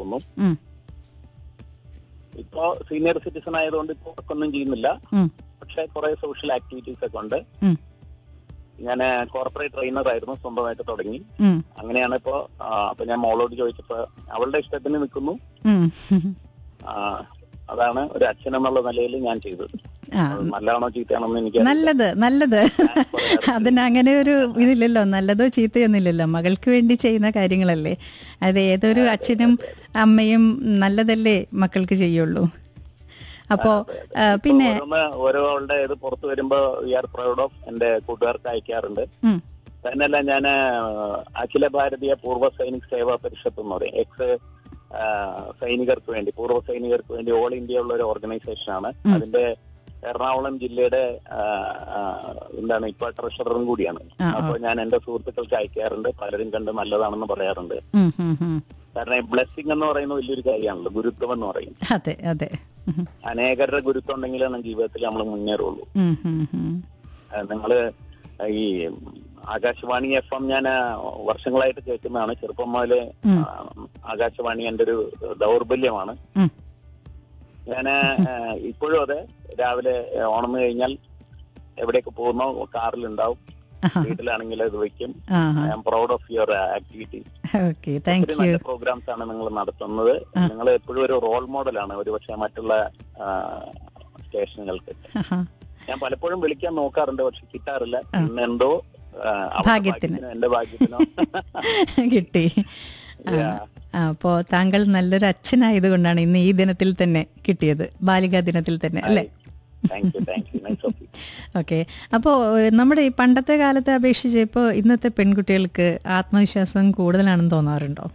പോന്നു ഉം, ഇപ്പോ സീനിയർ സിറ്റിസൺ ആയതുകൊണ്ട് ഇപ്പൊ ഒന്നും ചെയ്യുന്നില്ല ഉം, പക്ഷെ കുറെ സോഷ്യൽ ആക്ടിവിറ്റീസ് ഒക്കെ ഉണ്ട് ഉം, ഞാൻ കോർപ്പറേറ്റ് ട്രെയിനർ ആയിരുന്നു സ്വന്തമായിട്ട് തുടങ്ങി ഉം, അങ്ങനെയാണ് ഇപ്പോ ആ, അപ്പൊ ഞാൻ മോളോട് ചോദിച്ചപ്പോ അവളുടെ ഇഷ്ടത്തിന് നിൽക്കുന്നു ഉം. ആ, അതാണ് ഒരു അച്ഛൻ എന്നുള്ള നിലയിൽ ഞാൻ ചെയ്തത് ആ അത് നല്ലതാണോ ചീത്തയാണോ എന്ന് എനിക്ക് നല്ലത് നല്ലത് അതിന് അങ്ങനെ ഒരു ഇതില്ലല്ലോ നല്ലതോ ചീത്തയൊന്നുമില്ലല്ലോ മകൾക്ക് വേണ്ടി ചെയ്യുന്ന കാര്യങ്ങളല്ലേ അത് ഏതൊരു അച്ഛനും അമ്മയും നല്ലതല്ലേ മക്കൾക്ക് ചെയ്യുള്ളൂ അപ്പോ ആ, പിന്നെ ഓരോളുടെ ഇത് പുറത്തു വരുമ്പോ വി ആർ പ്രൗഡ് ഓഫ് എന്റെ കൂട്ടുകാർക്ക് അയക്കാറുണ്ട് ഉം, തന്നെയല്ല ഞാൻ അഖില ഭാരതീയ പൂർവ്വ സൈനിക് സേവാ പരിഷത്ത് എന്ന് പറയും എക്സ് സൈനികർക്ക് വേണ്ടി പൂർവ്വ സൈനികർക്ക് വേണ്ടി ഓൾ ഇന്ത്യ ഉള്ള ഒരു ഓർഗനൈസേഷൻ ആണ് ഉം. അതിന്റെ എറണാകുളം ജില്ലയുടെ ആ, ആ, എന്താണ് ഇപ്പൊ ട്രഷററും കൂടിയാണ് ആ, ആ. അപ്പൊ ഞാൻ എന്റെ സുഹൃത്തുക്കൾക്ക് അയക്കാറുണ്ട് പലരും കണ്ട് നല്ലതാണെന്ന് പറയാറുണ്ട് ഉം, ഉം, ഉം. കാരണം ബ്ലെസ്സിങ് എന്ന് പറയുന്ന വലിയൊരു കാര്യമാണല്ലോ ഗുരുത്വം എന്ന് പറയും അതെ അതെ ഉം, അനേകരുടെ ഗുരുത്വം ഉണ്ടെങ്കിലാണ് ജീവിതത്തിൽ നമ്മൾ മുന്നേറുള്ളൂ ഉം, ഉം, ഉം. ആ, നിങ്ങള് ഈ ആകാശവാണി എഫ് എം ഞാൻ വർഷങ്ങളായിട്ട് കേൾക്കുന്നതാണ് ചെറുപ്പം മുതല് ഉം. ആ, ആകാശവാണി എന്റെ ഒരു ദൗർബല്യമാണ് ഉം. ഞാന് ആ, ഇപ്പോഴും അതെ രാവിലെ ഓണം കഴിഞ്ഞാൽ എവിടേക്ക് പോകുന്നോ കാറിലുണ്ടാവും ആഹാ. വീട്ടിലാണെങ്കിൽ അത് വെക്കും ആഹാ. I am proud of your activity okay thank ഒത്തിരി യു നല്ല പ്രോഗ്രാംസ് ആണ് നിങ്ങൾ നടത്തുന്നത് ആ. നിങ്ങൾ എപ്പോഴും ഒരു റോൾ മോഡലാണ് ഒരു പക്ഷെ മറ്റുള്ള ആ, സ്റ്റേഷനുകൾക്ക് ആഹാ. ഞാൻ പലപ്പോഴും വിളിക്കാൻ നോക്കാറുണ്ട് പക്ഷെ കിട്ടാറില്ല ആ. ഇന്ന് എന്തോ ആ, അവളുടെ ഭാഗ്യത്തിന്. ഭാഗ്യത്തിനോ എന്റെ ഭാഗ്യത്തിനോ കിട്ടി ആ. Yeah. ആ, അപ്പോ താങ്കൾ നല്ലൊരു അച്ഛനായതുകൊണ്ടാണ് ഇന്ന് ഈ ദിനത്തിൽ തന്നെ കിട്ടിയത് ബാലികാ ദിനത്തിൽ തന്നെ അല്ലേ thank you thank you nice of you okay അപ്പോൾ നമ്മുടെ ഈ പണ്ടത്തെ കാലത്തെ അപേക്ഷിച്ച് ഇപ്പോൾ ഇന്നത്തെ പെൺകുട്ടികൾക്ക് ആത്മവിശ്വാസം കൂടുതലാണെന്ന് തോന്നാറുണ്ടോ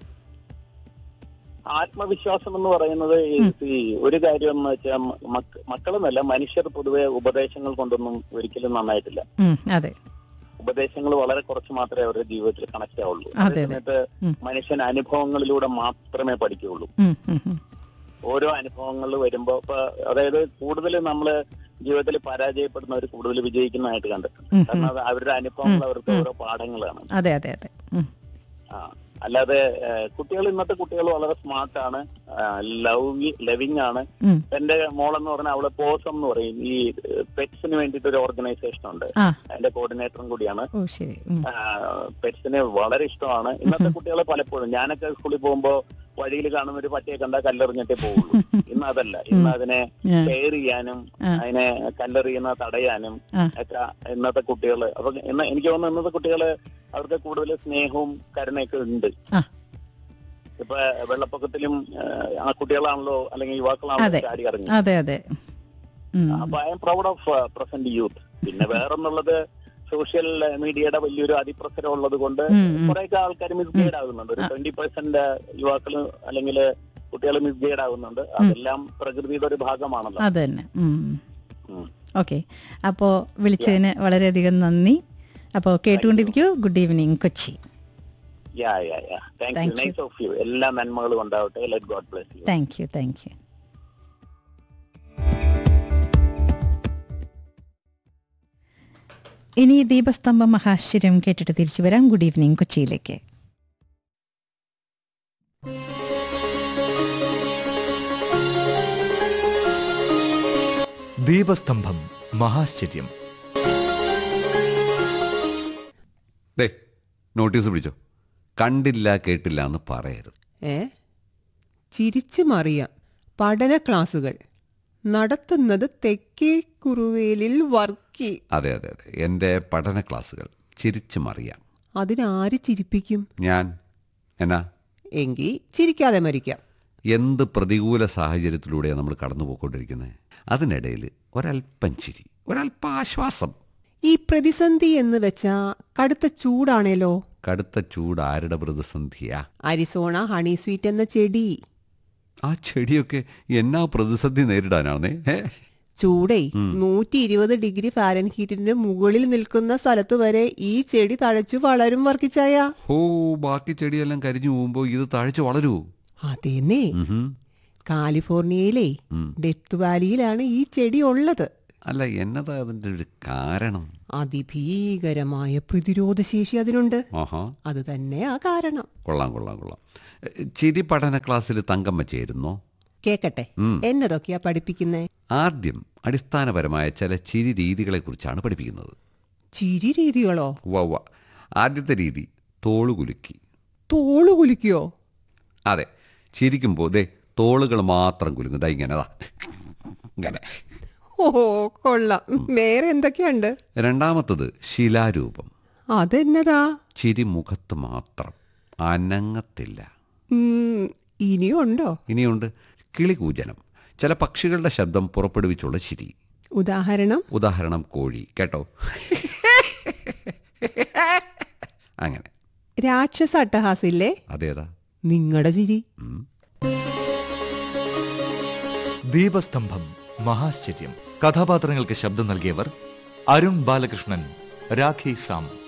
ആത്മവിശ്വാസം എന്ന് പറയുന്നത് ഈ- ഈ ഒരു കാര്യം എന്ന് വെച്ചാൽ മക്കളെന്നല്ല മനുഷ്യർ പൊതുവെ ഉപദേശങ്ങൾ കൊണ്ടൊന്നും ഒരിക്കലും നന്നായിട്ടില്ല ഉം, അതെ ഉപദേശങ്ങൾ വളരെ കുറച്ച് മാത്രമേ അവരുടെ ജീവിതത്തിൽ കണക്ട് ആവുള്ളൂ അതെ, അതെ. സമയത്ത് ഉം. മനുഷ്യൻ അനുഭവങ്ങളിലൂടെ മാത്രമേ പഠിക്കുകയുള്ളൂ ഉം, ഉം, ഉം. ഓരോ അനുഭവങ്ങൾ വരുമ്പോ ഇപ്പൊ അതായത് കൂടുതൽ നമ്മള് ജീവിതത്തിൽ പരാജയപ്പെടുന്നവർ കൂടുതൽ വിജയിക്കുന്നതായിട്ട് കണ്ടിട്ടുണ്ട് ഉം, കാരണം ഉം. അത് അവരുടെ അനുഭവങ്ങൾ അവർക്ക് ഓരോ പാഠങ്ങളാണ് അതെ അതെ അതെ ഉം, ആ അല്ലാതെ കുട്ടികൾ ഇന്നത്തെ കുട്ടികൾ വളരെ സ്മാർട്ടാണ് ലവ് ലവിങ് ആണ് ഉം. എന്റെ മോളെന്ന് പറഞ്ഞാൽ അവള് പോസം എന്ന് പറയും ഈ പെറ്റ്സിന് വേണ്ടിയിട്ട് ഒരു ഓർഗനൈസേഷൻ ഉണ്ട് ആ അതിന്റെ കോർഡിനേറ്ററും കൂടിയാണ് ഓ ശരി ഉം, പെറ്റ്സിന് വളരെ ഇഷ്ടമാണ് ഇന്നത്തെ കുട്ടികളെ പലപ്പോഴും ഞാനൊക്കെ സ്കൂളിൽ പോകുമ്പോ വഴിയിൽ കാണുന്ന ഒരു പട്ടിയെ കണ്ടാൽ കല്ലെറിഞ്ഞിട്ടേ പോവുള്ളൂ ഇന്ന് അതല്ല ഇന്ന് അതിനെ ആ, കെയർ ചെയ്യാനും ആ. അതിനെ കല്ലെറിയുന്ന തടയാനും ആ. ഒക്കെ ഇന്നത്തെ കുട്ടികള് അപ്പൊ ഇന്ന് എനിക്ക് തോന്നുന്നു ഇന്നത്തെ കുട്ടികള് അവർക്ക് കൂടുതൽ സ്നേഹവും കരുണയൊക്കെ ഉണ്ട് ആ. ഇപ്പൊ വെള്ളപ്പൊക്കത്തിലും ആ, ആ കുട്ടികളാണല്ലോ അല്ലെങ്കിൽ യുവാക്കളാണല്ലോ അതെ. ചാടി ഇറങ്ങി അതെ അതെ ഉം, അപ്പൊ I'm proud of present youth പിന്നെ വേറൊന്നുള്ളത് സോഷ്യൽ മീഡിയയുടെ വലിയൊരു അതിപ്രസരം ഉള്ളത് കൊണ്ട് ഉം, ഉം. കുറെയൊക്കെ ആൾക്കാർ മിസ്ഗൈഡ് ആകുന്നുണ്ട് ഒരു ട്വന്റി പെർസെന്റ് യുവാക്കൾ അല്ലെങ്കിൽ കുട്ടികൾ മിസ്ഗൈഡ് ആകുന്നുണ്ട് അതെല്ലാം പ്രകൃതിയുടെ ഒരു ഭാഗമാണല്ലോ അത് തന്നെ ഉം. ഉം. ഓക്കെ അപ്പോൾ വിളിച്ചതിന് വളരെയധികം നന്ദി അപ്പോൾ കേട്ടുകൊണ്ടിരിക്കൂ good evening Kochi yeah yeah yeah thank you Thank you. Nice of you എല്ലാ നന്മകളും ഉണ്ടാവട്ടെ let God bless you thank you thank you ഇനി ദീപസ്തംഭം മഹാശ്ചര്യം കേട്ടിട്ട് തിരിച്ചു വരാം ഗുഡ് ഈവനിങ് കൊച്ചിയിലേക്ക് ദീപസ്തംഭം മഹാശ്ചര്യം ദേ നോട്ടീസ് പിടിച്ചോ കണ്ടില്ല കേട്ടില്ല എന്ന് പറയരുത് ഏ ചിരിച്ചു മറിയാം പഠന ക്ലാസുകൾ നടത്തുന്നത് തെക്കേ കുറുവേലിൽ വർക്കി അതെ അതെ അതെ എൻ്റെ പഠന ക്ലാസ്സുകൾ ചിരിച്ചു മറിയാം അതിനാര് ചിരിപ്പിക്കും ഞാൻ എന്നാ എങ്കിൽ ചിരിക്കാതെ മരിക്കാം എന്ത് പ്രതികൂല സാഹചര്യത്തിലൂടെയാണ് നമ്മൾ കടന്നു പോയിക്കൊണ്ടിരിക്കുന്നത് അതിനിടയിൽ ഒരല്പം ചിരി ഒരല്പം ആശ്വാസം ഈ പ്രതിസന്ധി എന്ന് വെച്ചാ കടുത്ത ചൂടാണേലോ കടുത്ത ചൂട് ആരുടെ പ്രതിസന്ധിയാ അരിസോണ ഹണി സ്വീറ്റ് എന്ന ചെടി ആ ചെടിയൊക്കെ എന്നാ പ്രതിസന്ധി നേരിടാനാണേ ഏ ചൂടേ നൂറ്റി ഇരുപത് ഡിഗ്രി ഫാരൻഹീറ്റിന് മുകളിൽ നിൽക്കുന്ന സ്ഥലത്ത് വരെ ഈ ചെടി തഴച്ചു വളരും വർക്കിച്ചായ ഓ ബാക്കി ചെടിയെല്ലാം കരിഞ്ഞു പോകുമ്പോൾ ഇത് തഴച്ചു വളരുമോ അതേന്നേ ഉഹും. കാലിഫോർണിയയിലെ ഉം. ഡെത്ത് വാലിയിലാണ് ഈ ചെടി ഉള്ളത് അല്ല എന്നതാ അതിൻ്റെ ഒരു കാരണം അതിഭീകരമായ പ്രതിരോധശേഷി അതിനുണ്ട് ആഹാ അത് തന്നെ ആ കാരണം കൊള്ളാം കൊള്ളാം കൊള്ളാം എ, ചിരി പഠന ക്ലാസ്സിൽ തങ്കമ്മ ചേരുന്നോ കേക്കട്ടെ എന്നതൊക്കെയാ പഠിപ്പിക്കുന്നേ ആദ്യം അടിസ്ഥാനപരമായ ചില ചിരി രീതികളെക്കുറിച്ചാണ് പഠിപ്പിക്കുന്നത് ചിരി രീതികളോ വവ്വ ആദ്യത്തെ രീതി തോള് കുലുക്കി തോള് കുലിക്കോ അതെ ചിരിക്കുമ്പോൾ ദേ തോളുകൾ മാത്രം കുലുങ്ങും ദാ ഇങ്ങനെതാ ഇങ്ങനെ ഓ കൊള്ളാം വേറെ എന്തൊക്കെയുണ്ട് രണ്ടാമത്തത് ശിലാരൂപം അതെന്നതാ ചിരി മുഖത്ത് മാത്രം അനങ്ങത്തില്ല ഉം, ഇനിയുണ്ടോ ഇനിയുണ്ട് കിളികൂജനം ചില പക്ഷികളുടെ ശബ്ദം പുറപ്പെടുവിച്ചുള്ള ചിരി ഉദാഹരണം ഉദാഹരണം കോഴി കേട്ടോ അങ്ങനെ രാക്ഷസ അട്ടഹാസില്ലേ അതേതാ നിങ്ങളുടെ ചിരി ദീപസ്തംഭം മഹാശ്ചര്യം കഥാപാത്രങ്ങൾക്ക് ശബ്ദം നൽകിയവർ അരുൺ ബാലകൃഷ്ണൻ രാഖി സാം